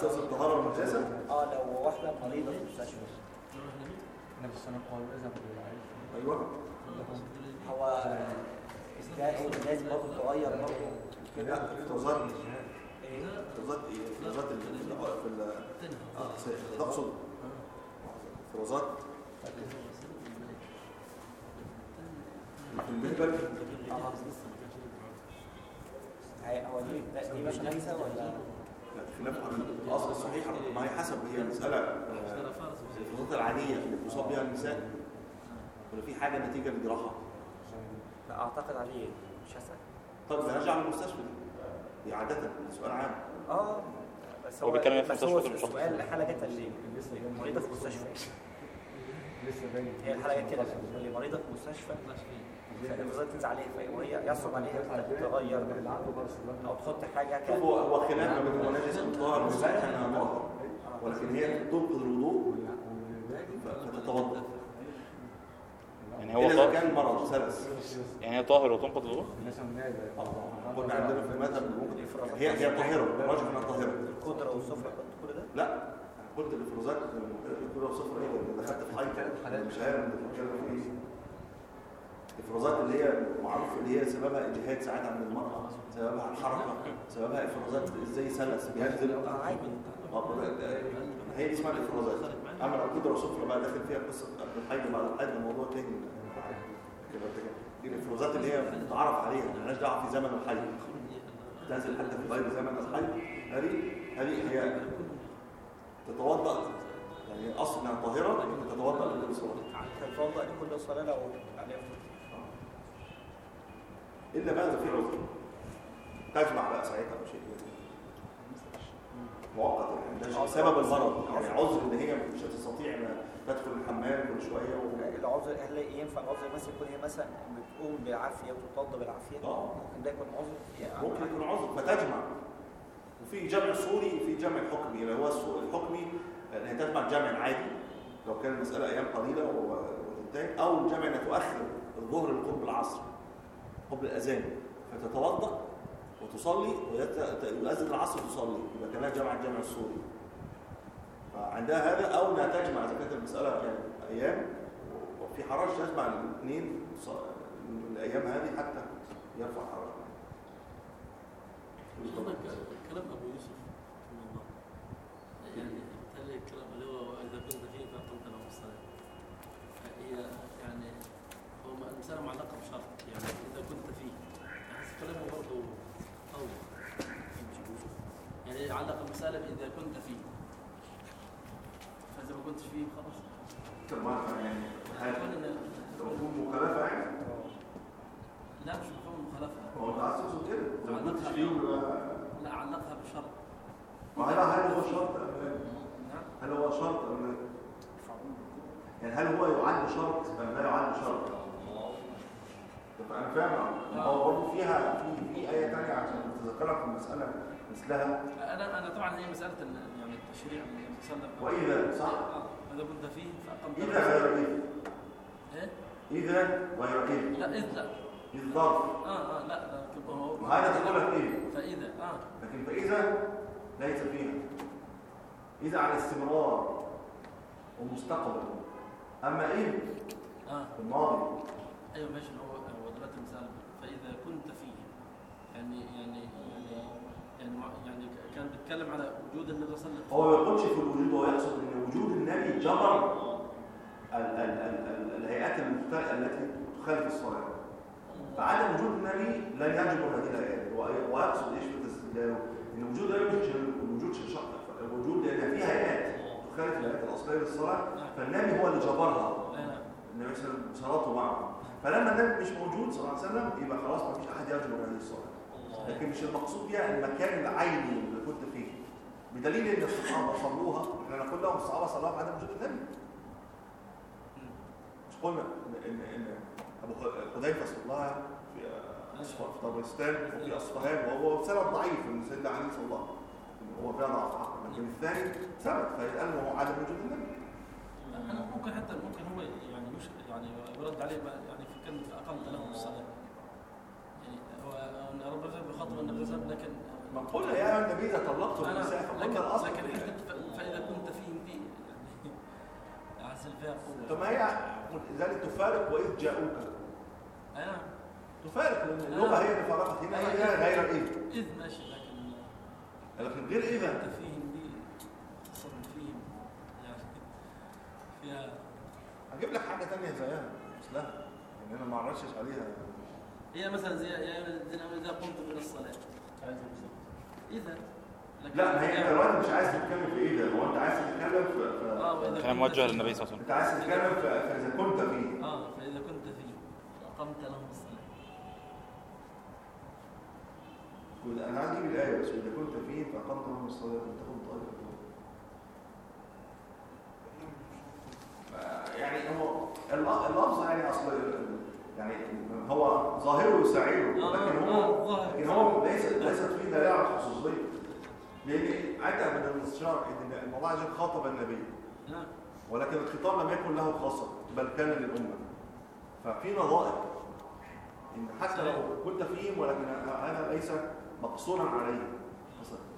اساس الطهاره والنجاسه اه لو واحده مريضه في المستشفى نفس السنة قال إذا ايوه هو ده لازم برضه تغير برضه لا افتراضات ايه افتراضات ايه افتراضات ال- في ال- في ال- اه س- تقصد افتراضات في المهبل اه هي- هو دي ده- دي مش نجسه ولا لا، خلاف عن الاصل الصحيح ما هي حسب هي مساله آه، الافراطات العاديه اللي بيصاب بها النساء ولا في حاجه نتيجه للجراحه لا اعتقد عليه مش هسأل طب نرجع للمستشفى دي دي عاده سؤال عام اه بس هو بيتكلم في بس المستشفى هو ولا مش السؤال الحاله جت اللي مريضه في المستشفى لسه باين هي الحاله جت كده اللي مريضه في المستشفى فالافرازات تنزل عليها وهي يصعب عليها تغير اللي عنده برشلونة او تحط حاجه شوف كان هو هو خلاف ما بين هو نجس او طاهر والمسائل انها طاهر ولكن هي تنقض الوضوء فتتوضا يعني هو الا اذا طاهر كان مرض سلس يعني هي طاهر وتنقض الوضوء الناس النادي قلنا عندنا في المذهب ممكن هي هي طاهره راجل انها طاهره القدره والسفره كل ده لا أنا قلت الافرازات كلها صفر ايه ده دخلت في حاجه مش عارف انت بتتكلم في ايه الافرازات اللي هي معروف اللي هي سببها اجهاد ساعات عند المراه سببها الحركه سببها افرازات زي سلس بينزل آه، عادي آه، هي دي اسمها الافرازات اما لو قدره صفر بقى داخل فيها قصه قبل الحيض وبعد الحيض ده موضوع تاني كده كده. دي الافرازات اللي هي متعرف عليها مالهاش دعوه في زمن الحيض تنزل حتى في غير زمن الحيض هذه هذه هي تتوضا يعني الاصل انها طاهره لكن تتوضا لكل صلاه تتوضا لكل صلاه لو عليها الا بقى اذا في عذر تجمع بقى ساعتها بشيء مؤقت يعني ده سبب المرض يعني عذر ان هي مش هتستطيع انها تدخل الحمام كل شويه و... العذر هل ينفع العذر مثلا يكون هي مثلا بتقوم بالعافيه وتتوضا بالعافيه آه. ممكن ده يكون عذر يعني ممكن يكون عذر فتجمع وفي جمع صوري وفي جمع حكمي اللي هو السو- الحكمي ان هي تجمع جمع عادي لو كان المساله ايام قليله و- وتنتهي او الجمع انها تؤخر الظهر لقرب العصر قبل الاذان فتتوضا وتصلي ويؤذن العصر تصلي يبقى كانها جمع الجمع الصوري فعندها هذا او انها تجمع اذا كانت المساله يعني ايام وفي حرج تجمع الاثنين من الايام هذه حتى يرفع حرج هناك كلام ابو يوسف رحمه الله يعني بالتالي الكلام اللي هو اذا كنت فيه فاقمت له الصلاه هي يعني هو ما- المساله معلقه بشرط يعني اذا كنت فيه احس كلامه برضه قوي يعني علق المساله باذا كنت فيه فاذا ما كنتش فيه خلاص طب ما يعني يكون إن- مفهوم مخالفه يعني لا مش مفهوم مخالفه هو انت عايز تقصد كده لو ما كنتش فيه ولا- لا علقها بشرط ما هل هل هو شرط أم لا؟ نعم هل هو شرط ام لا؟ يعني هل هو يعد شرط ام لا يعد شرط طب انا فاهم هو برضه فيها في في ايه ثانيه عشان تتذكرها في المساله مثلها انا انا طبعا هي مساله ال- يعني التشريع النبي صلى الله عليه وسلم واذا صح آه، اذا كنت فيه فاقمت اذا له غير اذا ايه اذا غير اذا لا اذ لا اذا ظرف اه اه لا لا كيف هو وهذا تقول لك ايه فاذا اه لكن فإذا ليس فيها إذا على استمرار ومستقبل أما إذ اه في الماضي ايوه ماشي هو هو دلوقتي مثال فاذا كنت فيه يعني يعني يعني يعني مع- يعني كان بيتكلم على وجود النبي صلى الله عليه وسلم هو ما يقولش في الوجود هو يقصد أن وجود النبي جبر ال ال ال ال الهيئات المختلفة التي تخالف الصلاة فعدم وجود النبي لن يجبر هذه الآيات هو- ويقصد إيش في استدلاله إن وجود النبي مش الوجود شق الوجود لأن فيها هيئات تخالف الهيئات الأصلية للصلاة فالنبي هو اللي جبرها آه. النبي صلى الله عليه وسلم صلاته معه فلما النبي مش موجود صلى الله عليه وسلم يبقى خلاص ما فيش احد يجبر هذه الصلاه لكن مش المقصود بها المكان العيني اللي كنت فيه بدليل ان الصحابه صلوها احنا نقول لهم الصحابه صلوها بعد وجود النبي مش قلنا ان ان, إن ابو ح- حذيفه صلاها في أصفهان- في طبرستان وفي اصفهان وهو سند ضعيف ان سيدنا علي صلى الله هو فيها ضعف حق لكن الثاني ثبت فيتقال له عدم وجود النبي انا ممكن حتى ممكن هو يعني مش يعني يرد عليه بقى يعني في كلمه اقمت لهم الصلاه يعني هو ان ربنا بيخاطب النبي صلى الله عليه وسلم لكن ما قلنا يا النبي اذا طلقتم أنا النساء لكن فقلنا الاصل لكن فيها قوة طب ما هي لذلك تفارق واذ جاءوك أي نعم تفارق لان اللغه هي اللي فرقت هنا أيوة. هي غير اذ إذ ماشي لكن لكن غير اذا أنت فيهم دي أصلا فيهم يعني فيها هجيب لك حاجه ثانيه زيها مثلها يعني انا ما عرفتش عليها هي مثلا زي يا أيها الذين آمنوا إذا قمتم إلى الصلاة إذا لكن لا ما هي انت دلوقتي مش عايز تتكلم في ايه ده هو انت عايز تتكلم في, في آه وإذا كلام كنت موجه في- للنبي صلى الله عليه انت عايز تتكلم في, في اذا كنت فيه اه فإذا كنت فيه أقمت لهم الصلاة انا عايز اجيب الايه بس اذا كنت فيه فاقمت لهم الصلاه تكن طائفه يعني هو الل- اللفظ يعني اصل يعني هو ظاهره يساعده آه، لكن آه، هو ظاهر. لكن هو ليس ليست فيه دلاله على الخصوصيه لان عدا من الاستشار ان ان الله عز وجل خاطب النبي نعم ولكن الخطاب لم يكن له خاصه بل كان للامه ففي نظائر ان حتى لو كنت فيهم ولكن انا ليس مقصورا عليه مثلا